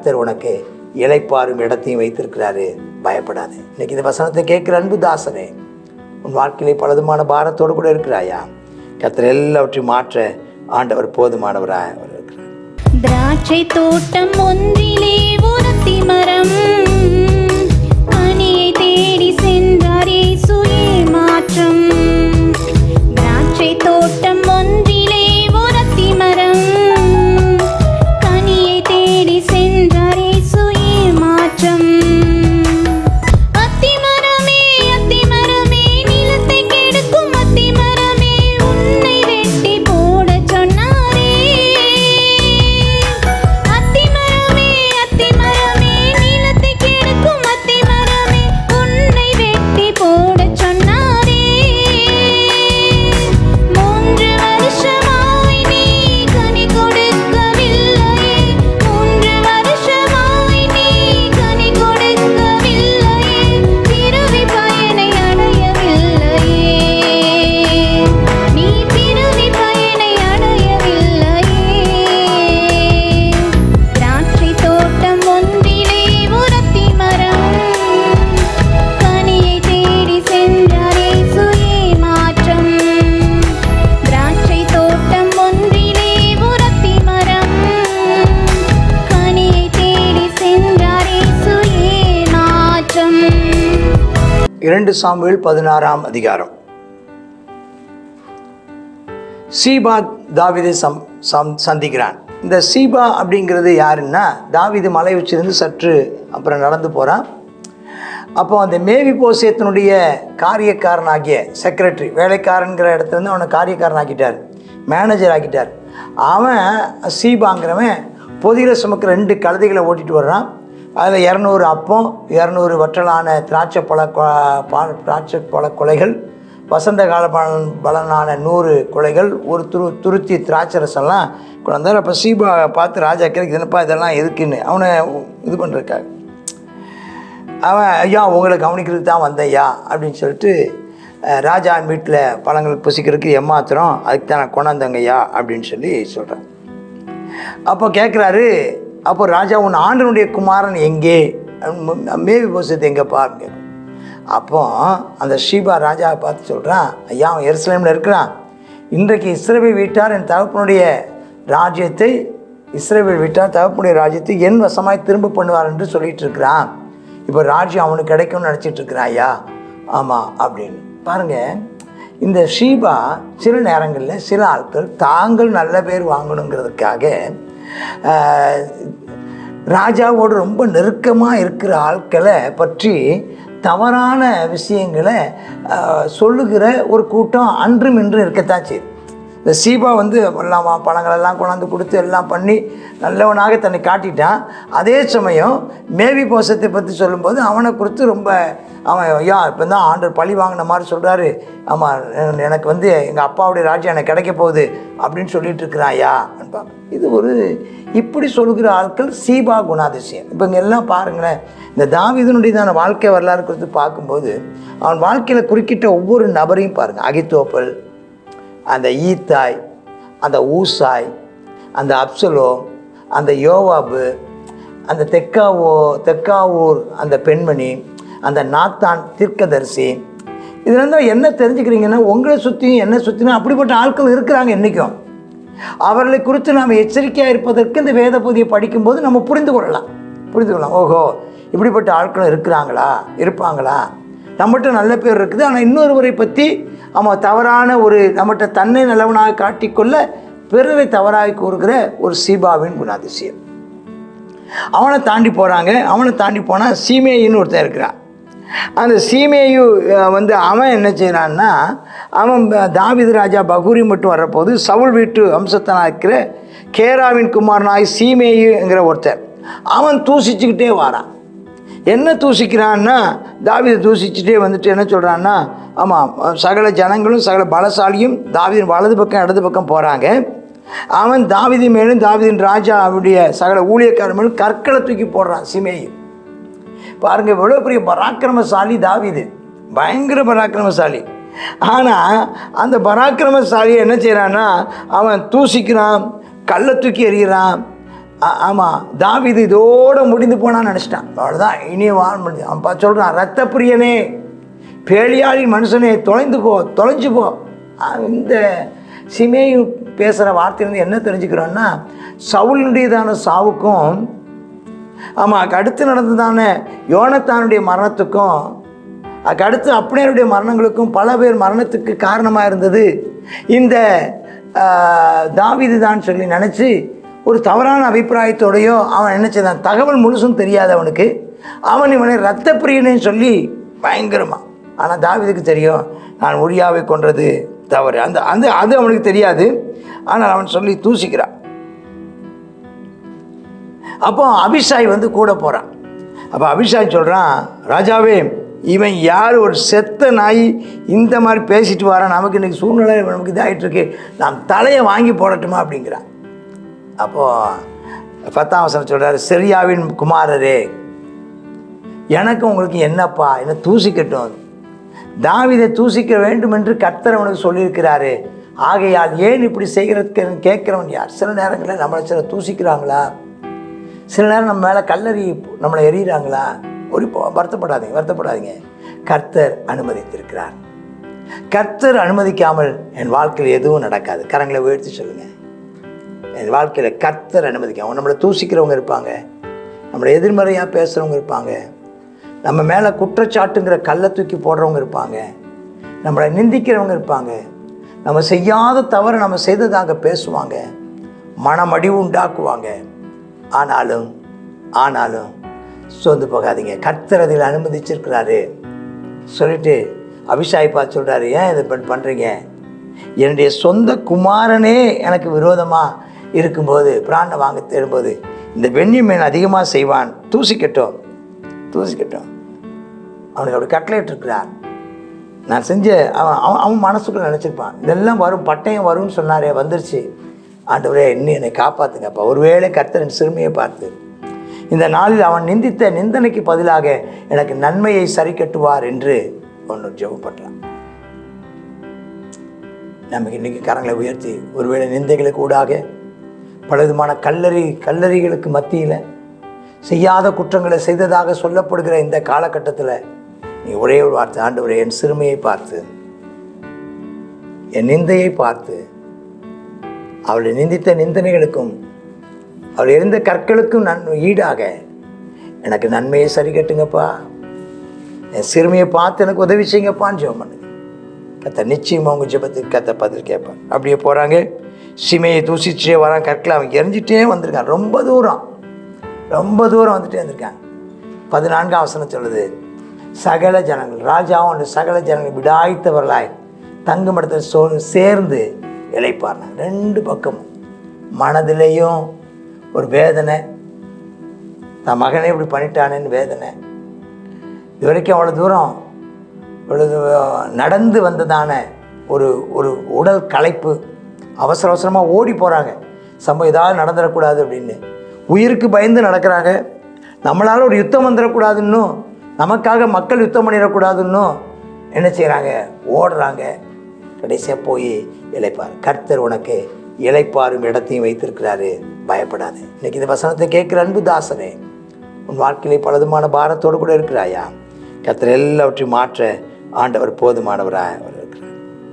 கர்த்தர் உனக்கு இளைப்பாறும் இடத்தையும் வைத்திருக்கிறாரு பயப்படாது இன்னைக்கு இந்த வசனத்தை கேட்குற அன்பு தாசனே உன் வாழ்க்கையிலே பலதுமான பாரத்தோடு கூட இருக்கிறாயா கர்த்தர் எல்லாவற்றையும் மாற்ற ஆண்டவர் போதுமானவராக அவர் இருக்கிறார் திராட்சை தோட்டம் ஒன்றிலே ஒருத்தி மரம் கனியை தேடி சென்றார் இயேசுவே மாற்றம் திராட்சை தோட்டம் ஒன்றிலே ஒருத்தி மரம் கனியை தேடி சென்றார் இயேசுவே மாற்றம் அத்திமரமே அத்திமரமே நிலத்தை கெடுக்கும் அத்திமரமே உன்னை வெட்டி போடச் சொன்னாரே அத்திமரமே அத்திமரமே நிலத்தை கெடுக்கும் அத்திமரமே உன்னை வெட்டி போடச் சொன்னாரே மூன்று வருஷமாய் நீ கனி கொடுக்கவில்லையே மூன்று வருஷமாய் நீ கனி கொடுக்கவில்லையே பிறவி பயனை அடையவில்லையே நீ பிறவி பயனை அடையவில்லையே திராட்சை தோட்டம் ஒன்றிலே உரத்தி மரம் கனியை தேடி சென்றார் இயேசுவே மாற்றம் திராட்சை தோட்டம் ஒன்றிலே உரத்தி மரம் கனியை தேடி சென்றார் இயேசுவே மாற்றம் இரண்டு சாமுவேல் பதினாறாம் அதிகாரம் சீபா தாவீதை சம் சம் சந்திக்கிறான் இந்த சீபா அப்படிங்கிறது யாருன்னா தாவீது மலை உச்சிலிருந்து சற்று அப்புறம் நடந்து போகிறான் அப்போ அந்த மேவி போசியத்தினுடைய காரியக்காரனாகிய செக்ரட்டரி வேலைக்காரங்கிற இடத்துல இருந்து அவனை காரியக்காரன் ஆக்கிட்டார் மேனேஜர் ஆக்கிட்டார் அவன் சீபாங்கிறவன் பொதியில் சுமக்கிற ரெண்டு கழுதைகளை ஓட்டிட்டு வர்றான் அதில் இரநூறு அப்பம் இரநூறு வற்றலான திராட்சை பழ கொ- பா- திராட்சை பழ கொலைகள் வசந்த கால பலன் பலனான நூறு கொலைகள் ஒரு துரு துருத்தி திராட்சை ரசம்லாம் கொண்டாந்தார் அப்போ சீபா பார்த்து ராஜா கேட்குது என்னப்பா இதெல்லாம் எதுக்குன்னு அவனை இது பண்ணுறதுக்காக அவன் ஐயா உங்களை கவனிக்கிறதுக்கு தான் வந்தேன் ஐயா அப்படின்னு சொல்லிட்டு அஹ், ராஜா வீட்டில் பழங்கள் புசிக்கிறதுக்கு எம்மாத்திரம் அதுக்கு தான் நான் கொண்டாந்தங்க ஐயா அப்படின்னு சொல்லி சொல்கிறேன் அப்போ கேட்குறாரு அப்போ ராஜா உன் ஆண்டனுடைய குமாரன் எங்கே அப்படின்னு மேவி போசத்து எங்கேப்பா அப்படின்னு கேட்குறான். அப்போ அந்த ஷீபா ராஜாவை பார்த்து சொல்கிறான் ஐயா அவன் எருசலேமில் இருக்கிறான் இன்றைக்கு இஸ்ரவேல் வீட்டார் என் தகப்பனுடைய ராஜ்யத்தை இஸ்ரவேல் வீட்டார் தகப்பனுடைய ராஜ்யத்தை என் வசமாய் திரும்ப பண்ணுவார் என்று சொல்லிட்டு இருக்கிறான் இப்போ ராஜ்யம் அவனுக்கு கிடைக்கும்னு நினச்சிட்டு இருக்கிறான் ஐயா ஆமாம் அப்படின்னு பாருங்க இந்த ஷீபா சில நேரங்களில் சில ஆட்கள் தாங்கள் நல்ல பேர் வாங்கணுங்கிறதுக்காக ஆஹ், ராஜாவோடு ரொம்ப நெருக்கமாக இருக்கிற ஆட்களை பற்றி தவறான விஷயங்களை ஆஹ், சொல்லுகிற ஒரு கூட்டம் அன்றும் இன்றும் இருக்கத்தான் செய்யுது இந்த சீபா வந்து எல்லாம் வா- பழங்களெல்லாம் கொண்டாந்து கொடுத்து எல்லாம் பண்ணி நல்லவனாக தன்னை காட்டிட்டான் அதே சமயம் மேவி போசத்தை பற்றி சொல்லும்போது அவனை குறித்து ரொம்ப அவன் ஐயா இப்போ தான் ஆண்டர் பழி வாங்கின மாதிரி சொல்கிறாரு ஆமாம் எனக்கு வந்து எங்கள் அப்பாவுடைய ராஜ்யம் எனக்கு கிடைக்க போகுது அப்படின்னு சொல்லிட்டு இருக்கிறான் ஐயா என்பாங்க இது ஒரு இப்படி சொல்கிற ஆட்கள் சீபா குணாதிசயம் இப்போ இங்கே எல்லாம் பாருங்களேன் இந்த தாவீதனுடையதான வாழ்க்கை வரலாறு குறித்து பார்க்கும்போது அவன் வாழ்க்கையில் குறுக்கிட்ட ஒவ்வொரு நபரையும் பாருங்கள் அகித்தோப்பல் அந்த ஈத்தாய் அந்த ஊசாய் அந்த அப்சலோம் அந்த யோவாபு அந்த தெக்காவோ தெக்காவூர் அந்த பெண்மணி அந்த நாத்தான் தீர்க்கதரிசி இதுல இருந்து என்ன தெரிஞ்சுக்கிறீங்கன்னா உங்களை சுற்றியும் என்ன சுற்றியும் அப்படிப்பட்ட ஆட்கள் இருக்கிறாங்க இன்றைக்கும் அவர்களை குறித்து நாம் எச்சரிக்கையாக இருப்பதற்கு இந்த வேத பகுதியை படிக்கும்போது நம்ம புரிந்து கொள்ளலாம் புரிந்து கொள்ளலாம் ஓஹோ இப்படிப்பட்ட ஆட்களும் இருக்கிறாங்களா இருப்பாங்களா நம்மகிட்ட நல்ல பேர் இருக்குது ஆனால் இன்னொருவரை பற்றி அவன் தவறான ஒரு நம்மகிட்ட தன்னை நல்லவனாக காட்டிக்கொள்ள பிறரை தவறாக கூறுகிற ஒரு சீபாவின் குணாதிசயம் அவனை தாண்டி போகிறாங்க அவனை தாண்டி போனால் சீமேயின்னு ஒருத்தன் இருக்கிறான் அந்த சீமேயு அஹ், வந்து அவன் என்ன செய்கிறான்னா அவன் ப- தாவீது ராஜா பகூரி மட்டும் வர்றபோது சவுல் வீட்டு வம்சத்தனாக இருக்கிற கேராவின் குமாரனாய் சீமேயுங்கிற ஒருத்தன் அவன் தூசிச்சுக்கிட்டே வாரான் என்ன தூசிக்கிறான்னா தாவீதை தூசிச்சுட்டே வந்துட்டு என்ன சொல்கிறான்னா ஆமாம் சகல ஜனங்களும் சகல பலசாலியும் தாவீதின் வலது பக்கம் இடது பக்கம் போகிறாங்க அவன் தாவீதி மேலும் தாவீதின் ராஜா அவருடைய சகல ஊழியக்காரர் மேலும் கற்களை தூக்கி போடுறான் சிமேயு பாருங்க எவ்வளோ பெரிய பராக்கிரமசாலி தாவீது பயங்கர பராக்கிரமசாலி ஆனால் அந்த பராக்கிரமசாலியை என்ன செய்கிறான்னா அவன் தூசிக்கிறான் கல்லை தூக்கி எறிகிறான் ஆ- ஆமாம் தாவீது இதோட முடிந்து போனான்னு நினச்சிட்டான் அவ்வளோதான் இனி வாழ முடிஞ்சு அவன் பா- சொல்றான் ரத்த பிரியனே பேலியாளின் மனுஷனே தொலைந்து போ தொலைஞ்சு போ ஆ, இந்த சிமேயு பேசுகிற வார்த்தையிலேருந்து என்ன தெரிஞ்சுக்கிறோன்னா சவுளுடையதான சாவுக்கும் ஆமாம் அதுக்கு அடுத்து நடந்ததான யோனத்தானுடைய மரணத்துக்கும் அதுக்கு அடுத்து அப்படியருடைய மரணங்களுக்கும் பல பேர் மரணத்துக்கு காரணமாக இருந்தது இந்த தாவிது தான் சொல்லி நினச்சி ஒரு தவறான அபிப்பிராயத்தோடையோ அவன் என்ன செய்தான் தகவல் முழுசும் தெரியாது அவனுக்கு அவன் இவனை இரத்த பிரியனேன்னு சொல்லி பயங்கரமா ஆனால் தாவீதுக்கு தெரியும் நான் ஒழியாவை கொன்றது தவறு அந்த அந்த அது அவனுக்கு தெரியாது ஆனால் அவன் சொல்லி தூசிக்கிறான் அப்போ அபிஷாய் வந்து கூட போகிறான் அப்போ அபிஷாய் சொல்கிறான் ராஜாவே இவன் யார் ஒரு செத்த நாய் இந்த மாதிரி பேசிட்டு வரான் நமக்கு இன்றைக்கி சூழ்நிலை நமக்கு இதாகிட்டு இருக்கு நாம் தலையை வாங்கி போடட்டுமா அப்படிங்கிறான் அப்போது பத்தாம் வசனம் சொல்கிறார் செரியாவின் குமாரரே எனக்கு உங்களுக்கு என்னப்பா என்ன தூசிக்கட்டும் தாவீதை தூசிக்க வேண்டும் என்று கர்த்தர் அவனுக்கு சொல்லியிருக்கிறாரு ஆகையால் ஏன் இப்படி செய்கிறதுக்கு கேட்குறவன் யார் சில நேரங்களில் நம்மளை சில தூசிக்கிறாங்களா சில நேரம் நம்ம மேலே கல்லறி நம்மளை எறிகிறாங்களா ஒரு போ- வருத்தப்படாதீங்க வருத்தப்படாதீங்க கர்த்தர் அனுமதித்திருக்கிறார் கர்த்தர் அனுமதிக்காமல் என் வாழ்க்கையில் எதுவும் நடக்காது கரங்களை உயர்த்தி சொல்லுங்கள் என் வாழ்க்கையில் கர்த்தர் அனுமதிக்காம நம்மளை தூசிக்கிறவங்க இருப்பாங்க நம்மளை எதிர்மறையாக பேசுகிறவங்க இருப்பாங்க நம்ம மேலே குற்றச்சாட்டுங்கிற கல்லை தூக்கி போடுறவங்க இருப்பாங்க நம்மளை நிந்திக்கிறவங்க இருப்பாங்க நம்ம செய்யாத தவறு நம்ம செய்ததாக பேசுவாங்க மனமடிவு உண்டாக்குவாங்க ஆனாலும் ஆனாலும் சோர்ந்து போகாதீங்க கர்த்தர் அதில் அனுமதிச்சிருக்கிறாரு சொல்லிட்டு அபிஷாய் பார்த்து சொல்கிறாரு ஏன் இதை பண் பண்ணுறீங்க என்னுடைய சொந்த குமாரனே எனக்கு விரோதமாக இருக்கும்போது பிராணை வாங்க தேடும்போது இந்த பென்யமீன் அதிகமாக செய்வான் தூசிக்கட்டும் தூசிக்கட்டும் அவனுக்கு அப்படி கட்டளையிட்டிருக்கிறார் நான் செஞ்ச அவன் அவன் அவன் மனசுக்குள்ள நினச்சிருப்பான் இதெல்லாம் வரும் பட்டயம் வரும்னு சொன்னாரே வந்துருச்சு ஆண்டவரே இன்னும் என்னை காப்பாற்றுங்கப்பா ஒருவேளை கர்த்தரின் சிறுமையை பார்த்து இந்த நாளில் அவன் நிந்தித்த நிந்தனைக்கு பதிலாக எனக்கு நன்மையை சரி கட்டுவார் என்று ஒன்று ஜெபம் பண்ணுறான் நமக்கு இன்றைக்கி கரங்களை உயர்த்தி ஒருவேளை நிந்தைகளுக்கு ஊடாக பலவிதமான கல்லறி கல்லறிகளுக்கு மத்தியில் செய்யாத குற்றங்களை செய்ததாக சொல்லப்படுகிற இந்த காலகட்டத்தில் நீ ஒரே ஒரு வார்த்தை ஆண்டவரே என் சிறுமையை பார்த்து என் நிந்தையை பார்த்து அவளை நிந்தித்த நிந்தனைகளுக்கும் அவள் எரிந்த கற்களுக்கும் நன் ஈடாக எனக்கு நன்மையை சரி கட்டுங்கப்பா என் சிறுமையை பார்த்து எனக்கு உதவி செய்யுங்கப்பான்னு ஜெபம் பண்ணுங்க கத்த நிச்சயமாக உங்கள் ஜெபத்துக்கு கத்த பதில் கேட்பான் அப்படியே போகிறாங்க சிமையை தூசிச்சே வரான் கற்களை அவன் எரிஞ்சிட்டே வந்திருக்கான் ரொம்ப தூரம் ரொம்ப தூரம் வந்துட்டே வந்திருக்கான் பதினான்காம் வசனம் சொல்லுது சகல ஜனங்கள் ராஜாவும் அந்த சகல ஜனங்கள் விடாய்த்தவர்களாய் தங்கும் இடத்துல சோ சேர்ந்து இழைப்பார்னாங்க ரெண்டு பக்கமும் மனதிலேயும் ஒரு வேதனை தன் மகனே இப்படி பண்ணிட்டானேன்னு வேதனை இது வரைக்கும் அவ்வளோ தூரம் இவ்வளோ தூரம் நடந்து வந்ததான ஒரு ஒரு உடல் களைப்பு அவசர அவசரமாக ஓடி போகிறாங்க சம்பவம் ஏதாவது நடந்துடக்கூடாது அப்படின்னு உயிருக்கு பயந்து நடக்கிறாங்க நம்மளால் ஒரு யுத்தம் வந்துடக்கூடாதுன்னும் நமக்காக மக்கள் யுத்தம் பண்ணிடக்கூடாதுன்னும் என்ன செய்கிறாங்க ஓடுறாங்க கடைசியாக போய் இளைப்பார் கர்த்தர் உனக்கு இளைப்பாரும் இடத்தையும் வைத்திருக்கிறாரு பயப்படாது இன்னைக்கு இந்த வசனத்தை கேட்குற அன்பு தாசனே உன் வாழ்க்கையிலே பலதுமான பாரத்தோடு கூட இருக்கிறாயா கர்த்தர் எல்லாவற்றையும் மாற்ற ஆண்டவர் போதுமானவராக அவர் இருக்கிறார்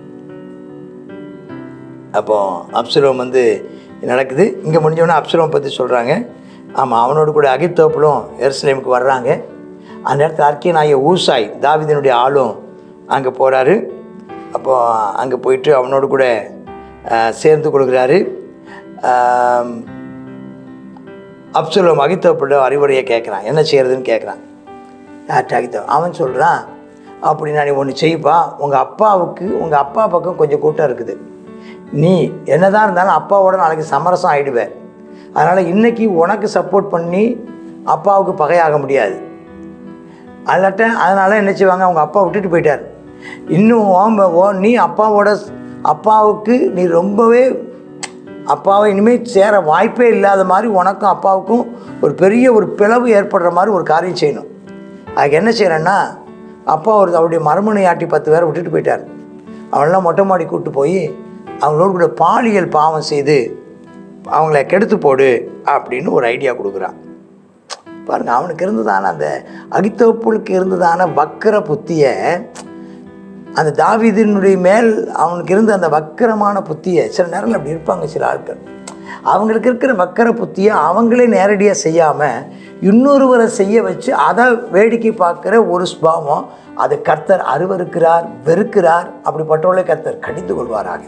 அப்போ அப்சலோம் வந்து நடக்குது இங்கே முடிஞ்சவொடனே அப்சலோம் பற்றி சொல்கிறாங்க ஆமாம் அவனோடு கூட அகித்தோப்பலும் எருசலேமுக்கு வர்றாங்க அந்த நேரத்தில் அர்க்கியனாகிய ஊசாய் தாவிதனுடைய ஆளும் அங்கே போகிறாரு அப்போ அங்கே போயிட்டு அவனோடு கூட அஹ், சேர்ந்து கொள்கிறாரு ஆம், அப்சலோம் அகித்தோப்போட அறிவுரையை கேட்குறான் என்ன செய்யறதுன்னு கேட்குறான் யார்கிட்ட அகித்தோ அவன் சொல்கிறான் அப்படின்னா நீ ஒன்று செய்ப்பா உங்கள் அப்பாவுக்கு உங்கள் அப்பா பக்கம் கொஞ்சம் கூட்டம் இருக்குது நீ என்னதான் இருந்தாலும் அப்பாவோட நாளைக்கு சமரசம் ஆகிடுவேன் அதனால் இன்னைக்கு உனக்கு சப்போர்ட் பண்ணி அப்பாவுக்கு பகையாக முடியாது அல்லாட்ட அதனால் என்ன செய்வாங்க அவங்க அப்பா விட்டுட்டு போயிட்டார் இன்னும் ஓம்ப- ஓ நீ அப்பாவோட அப்பாவுக்கு நீ ரொம்பவே அப்பாவை இனிமேல் சேர வாய்ப்பே இல்லாத மாதிரி உனக்கும் அப்பாவுக்கும் ஒரு பெரிய ஒரு பிளவு ஏற்படுற மாதிரி ஒரு காரியம் செய்யணும் அதுக்கு என்ன செய்கிறேன்னா அப்பா ஒரு அவருடைய மரமணி ஆட்டி பத்து பேரை விட்டுட்டு போயிட்டார் அவனெல்லாம் மொட்டை மாடி கூப்பிட்டு போய் அவங்களோட கூட பாலியல் பாவம் செய்து அவங்கள கெடுத்து போடு அப்படின்னு ஒரு ஐடியா கொடுக்குறான் பாருங்க அவனுக்கு இருந்ததான அந்த அகித்தோப்புளுக்கு இருந்ததான வக்கர புத்தியை அந்த தாவீதினுடைய மேல் அவனுக்கு இருந்த அந்த வக்கரமான புத்தியை சில நேரங்கள் அப்படி இருப்பாங்க சில ஆட்கள் அவங்களுக்கு இருக்கிற வக்கர புத்தியை அவங்களே நேரடியாக செய்யாமல் இன்னொருவரை செய்ய வச்சு அதை வேடிக்கை பார்க்குற ஒரு ஸ்பாவம் அது கர்த்தர் அருவருக்கிறார் வெறுக்கிறார் அப்படிப்பட்டவளை கர்த்தர் கடிந்து கொள்வாராக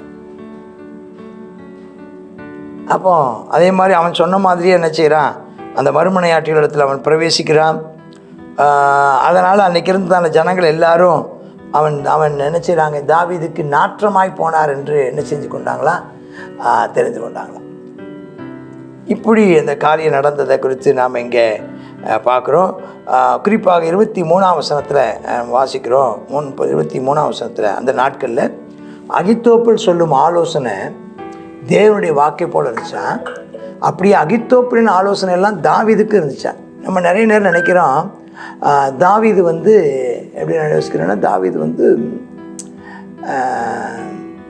அப்போ அதே மாதிரி அவன் சொன்ன மாதிரியே என்ன செய்கிறான் அந்த மறுமனையாற்றிகள் இடத்துல அவன் பிரவேசிக்கிறான் அதனால் அன்னைக்கு இருந்த அந்த ஜனங்கள் எல்லாரும் அவன் அவன் என்ன செய்கிறாங்க தாவீதுக்கு நாற்றமாய் போனார் என்று என்ன செஞ்சு கொண்டாங்களா ஆஹ், தெரிந்து கொண்டாங்களாம் இப்படி இந்த காரியம் நடந்ததை குறித்து நாம் இங்கே பார்க்குறோம் குறிப்பாக இருபத்தி மூணாம் வசனத்தில் வாசிக்கிறோம் மூணு இருபத்தி மூணாம் வசனத்தில் அந்த நாட்களில் அகித்தோப்பில் சொல்லும் ஆலோசனை தேவனுடைய வாக்கை போல் இருந்துச்சான் அப்படியே அகித்தோப்பின் ஆலோசனை எல்லாம் தாவீதுக்கு இருந்துச்சான் நம்ம நிறைய நேரம் நினைக்கிறோம் ஆஹ், தாவீது வந்து எப்படி நான் யோசிக்கிறேன்னா தாவீது வந்து ஆஹ்,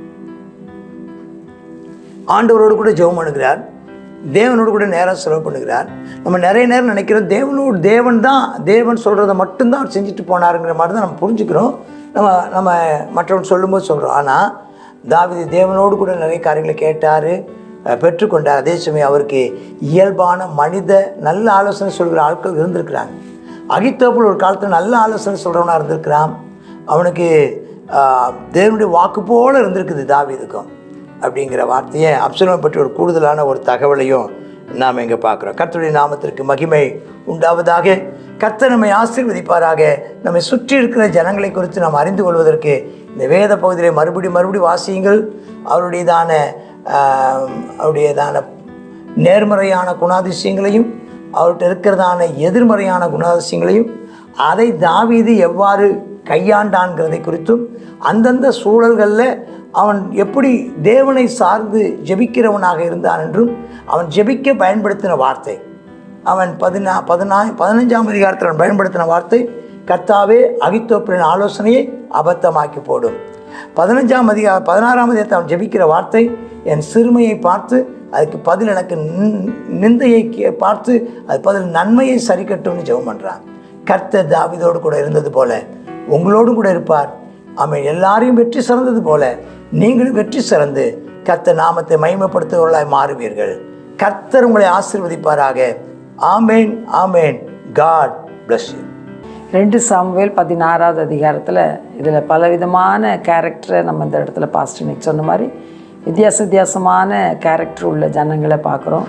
ஆண்டவரோடு கூட ஜெபம் பண்ணுகிறார் தேவனோடு கூட நேரம் செலவு பண்ணுகிறார் நம்ம நிறைய நேரம் நினைக்கிறோம் தேவனோடு தேவன் தான் தேவன் சொல்கிறத மட்டும்தான் அவர் செஞ்சுட்டு போனாருங்கிற மாதிரி தான் நம்ம புரிஞ்சுக்கிறோம் நம்ம நம்ம மற்றவன் சொல்லும்போது சொல்கிறோம் ஆனால் தாவீது தேவனோடு கூட நிறைய காரியங்களை கேட்டார் பெற்றுக்கொண்டார் அதே சமயம் அவருக்கு இயல்பான மனித நல்ல ஆலோசனை சொல்கிற ஆட்கள் இருந்திருக்கிறாங்க அகித்தோப்பில் ஒரு காலத்தில் நல்ல ஆலோசனை சொல்கிறவனாக இருந்திருக்கிறான் அவனுக்கு ஆஹ், தேவனுடைய வாக்கு போல இருந்திருக்குது தாவீதுக்கும் அப்படிங்கிற வார்த்தையை அப்சலோம் பற்றி ஒரு கூடுதலான ஒரு தகவலையும் நாம் இங்கே பார்க்குறோம் கர்த்தருடைய நாமத்திற்கு மகிமை உண்டாவதாக கர்த்தர் நம்மை ஆசீர்வதிப்பாராக நம்மை சுற்றி இருக்கிற ஜனங்களை குறித்து நாம் அறிந்து கொள்வதற்கு இந்த வேத பகுதியை மறுபடி மறுபடி வாசியுங்கள் அவருடையதான ஆஹ், அவருடையதான நேர்மறையான குணாதிசயங்களையும் அவர்கிட்ட இருக்கிறதான எதிர்மறையான குணாதிசயங்களையும் அதை தாவீது எவ்வாறு கையாண்டான்கிறதை குறித்தும் அந்தந்த சூழல்களில் அவன் எப்படி தேவனை சார்ந்து ஜெபிக்கிறவனாக இருந்தான் என்றும் அவன் ஜெபிக்க பயன்படுத்தின வார்த்தை அவன் பதினா பதினா பதினஞ்சாம் அதிகாரத்தில் அவன் பயன்படுத்தின வார்த்தை கர்த்தாவே அகித்தோப்பின் ஆலோசனையை அபத்தமாக்கி போடும் பதினஞ்சாம் அதிகார பதினாறாம் அதிகாரத்தை அவன் ஜெபிக்கிற வார்த்தை என் சிறுமையை பார்த்து அதுக்கு பதில் எனக்கு நிந்- நிந்தையை கே- பார்த்து அது பதில் நன்மையை சரி கட்டும்னு ஜெபம் பண்ணுறான் கர்த்தர் தாவீதோடு கூட இருந்தது போல உங்களோடும் கூட இருப்பார் அவன் எல்லாரையும் வெற்றி சிறந்தது போல நீங்களும் வெற்றி சிறந்து கர்த்தர் நாமத்தை மகிமைப்படுத்துவர்களாய் மாறுவீர்கள் கர்த்தர் உங்களை ஆசீர்வதிப்பாராக ஆமேன் ஆமேன் காட் bless you ரெண்டு சாமுவேல் பதினாறாவது அதிகாரத்தில் இதில் பலவிதமான கேரக்டரை நம்ம இந்த இடத்துல பாஸ்டர் இன்னைக்கு சொன்ன மாதிரி வித்தியாச வித்தியாசமான கேரக்டர் உள்ள ஜனங்களை பார்க்குறோம்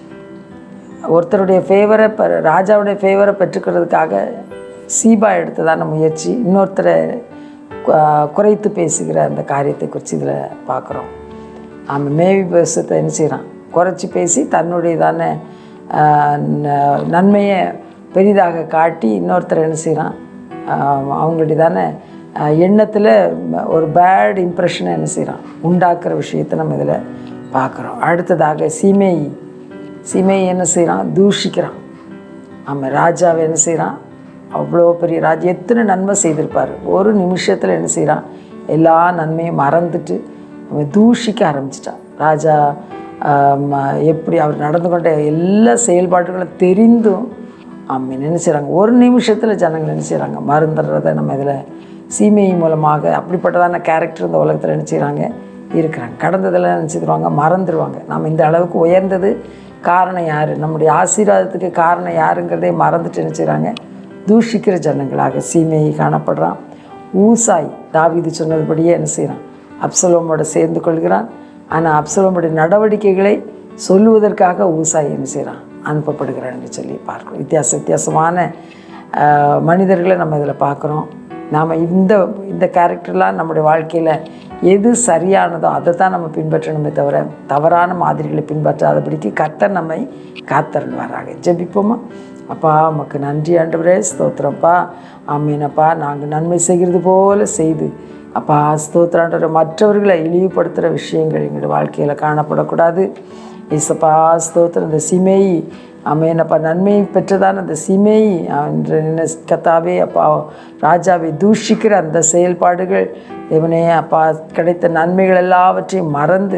ஒருத்தருடைய ஃபேவரை பெ ராஜாவுடைய ஃபேவரை பெற்றுக்கிறதுக்காக சீபா எடுத்ததான முயற்சி இன்னொருத்தரை கு- குறைத்து பேசுகிற அந்த காரியத்தை குறித்து இதில் பார்க்குறோம் அவன் மேவி பேசத்தை என்ன செய்கிறான் குறைச்சி பேசி தன்னுடையதான ஆஹ், ந- நன்மையை பெரிதாக காட்டி இன்னொருத்தர் என்ன செய்கிறான் அவங்களுடையதான எண்ணத்தில் ஒரு பேட் இம்ப்ரெஷனை என்ன செய்கிறான் உண்டாக்குற விஷயத்தை நம்ம இதில் பார்க்குறோம் அடுத்ததாக சீமேயி சீமையை என்ன செய்கிறான் தூஷிக்கிறான் ஆமாம் ராஜாவை என்ன செய்கிறான் அவ்வளோ பெரிய ராஜா எத்தனை நன்மை செய்திருப்பார் ஒரு நிமிஷத்தில் என்ன செய்கிறான் எல்லா நன்மையும் மறந்துட்டு அவன் தூஷிக்க ஆரம்பிச்சிட்டான் ராஜா ஆம், எப்படி அவர் நடந்து கொண்ட எல்லா செயல்பாடுகளும் தெரிந்தும் ஆமாம் என்ன செய்கிறாங்க ஒரு நிமிஷத்தில் ஜனங்கள் என்ன செய்கிறாங்க மறந்துடுறத நம்ம இதில் சீமை மூலமாக அப்படிப்பட்டதான கேரக்டர் இந்த உலகத்தில் என்ன செய்கிறாங்க இருக்கிறாங்க கடந்ததெல்லாம் நினச்சிடுவாங்க மறந்துடுவாங்க நம்ம இந்த அளவுக்கு உயர்ந்தது காரணம் யார் நம்முடைய ஆசீர்வாதத்துக்கு காரணம் யாருங்கிறதே மறந்துட்டு என்ன செய்கிறாங்க தூஷிக்கிற ஜனங்களாக சீமையை காணப்படுறான் ஊசாய் தாவீது சொன்னதுபடியே என்ன செய்கிறான் அப்சலோமோட சேர்ந்து கொள்கிறான் ஆனால் அப்சலோமுடைய நடவடிக்கைகளை சொல்லுவதற்காக ஊசாய் என்ன செய்கிறான் அனுப்பப்படுகிறான் என்று சொல்லி பார்க்கிறோம் வித்தியாச வித்தியாசமான ஆஹ், மனிதர்களை நம்ம இதில் பார்க்குறோம் நாம் இந்த இந்த கேரக்டர்லாம் நம்முடைய வாழ்க்கையில் எது சரியானதோ அதை தான் நம்ம பின்பற்றணுமே தவிர தவறான மாதிரிகளை பின்பற்றாதபடிக்கு கர்த்தர் நம்மை காத்தருள்வாராக ஜெபிப்போமா அப்பா உமக்கு நன்றி ஆண்டவரே ஸ்தோத்திரம்ப்பா ஆமீனப்பா நாங்கள் நன்மை செய்கிறது போல செய்து அப்பா ஸ்தோத்திராண்டவரை மற்றவர்களை இழிவுபடுத்துகிற விஷயங்கள் எங்களுடைய வாழ்க்கையில் காணப்படக்கூடாது இசப்பா ஸ்தோத்திரம் இந்த சிமேயி அமேனப்பா நன்மை பெற்றதான அந்த சிமேயி என்று நின்ன கத்தாவே அப்பா ராஜாவை தூஷிக்கிற அந்த செயல்பாடுகள் தேவனே அப்பா கிடைத்த நன்மைகள் எல்லாவற்றையும் மறந்து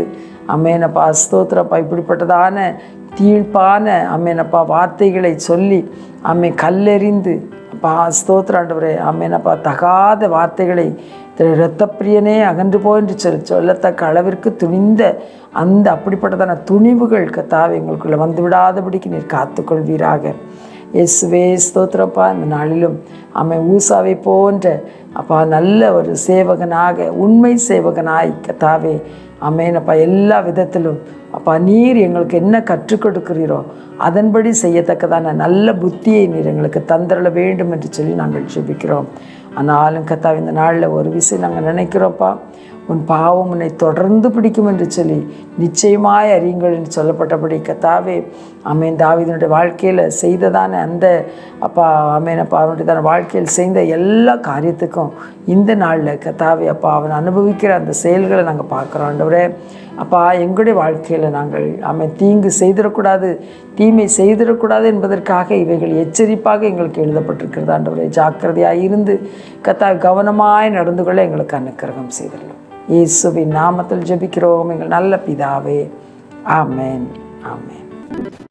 அம்மேனப்பா ஸ்தோத்திரப்பா இப்படிப்பட்டதான தீழ்ப்பான அம்மேனப்பா வார்த்தைகளை சொல்லி அம்மை கல்லெறிந்து அப்பா ஸ்தோத்திர ஆண்டவரே அம்மேனப்பா தகாத வார்த்தைகளை திரு இரத்தப்பிரியனே அகன்று போ என்று சொல்லி சொல்லத்தக்க அளவிற்கு துணிந்த அந்த அப்படிப்பட்டதான துணிவுகள் கத்தாவை எங்களுக்குள்ளே வந்து விடாதபடிக்கு நீர் காத்துக்கொள்வீராக இயேசுவே ஸ்தோத்திரப்பா இந்த நாளிலும் அம்மை ஊசாவை போன்ற அப்பா நல்ல ஒரு சேவகனாக உண்மை சேவகனாய் கத்தாவே அமேனப்பா எல்லா விதத்திலும் அப்பா நீர் எங்களுக்கு என்ன கற்றுக் கொடுக்கிறீரோ அதன்படி செய்யத்தக்கதான நல்ல புத்தியை நீர் எங்களுக்கு தந்தரல வேண்டும் என்று சொல்லி நாங்கள் ஜெபிக்கிறோம் ஆனாலும் கத்தாவே இந்த நாளில் ஒரு விஷயம் நாங்கள் நினைக்கிறோம்ப்பா உன் பாவம் உன்னை தொடர்ந்து பிடிக்கும் என்று சொல்லி நிச்சயமாய் அறியுங்கள் என்று சொல்லப்பட்டபடி கத்தாவே அமேன் தாவீதனுடைய வாழ்க்கையில் செய்ததான அந்த அப்பா அமேன் அப்பா அவனுடைய தன் வாழ்க்கையில் செய்த எல்லா காரியத்துக்கும் இந்த நாளில் கத்தாவே அப்பா அவன் அனுபவிக்கிற அந்த செயல்களை நாங்கள் பார்க்குறோம் ஆண்டவரே அப்பா எங்களுடைய வாழ்க்கையில் நாங்கள் அவன் தீங்கு செய்திடக்கூடாது தீமை செய்திடக்கூடாது என்பதற்காக இவைகள் எச்சரிப்பாக எங்களுக்கு எழுதப்பட்டிருக்கிறது ஆண்டவரே ஜாக்கிரதையாக இருந்து கத்தா கவனமாய் நடந்து கொள்ள எங்களுக்கு அனுக்கிரகம் செய்திடலாம் இயேசுவின் நாமத்தில் ஜெபிக்கிறோம் எங்கள் நல்ல பிதாவே ஆமென் ஆமென்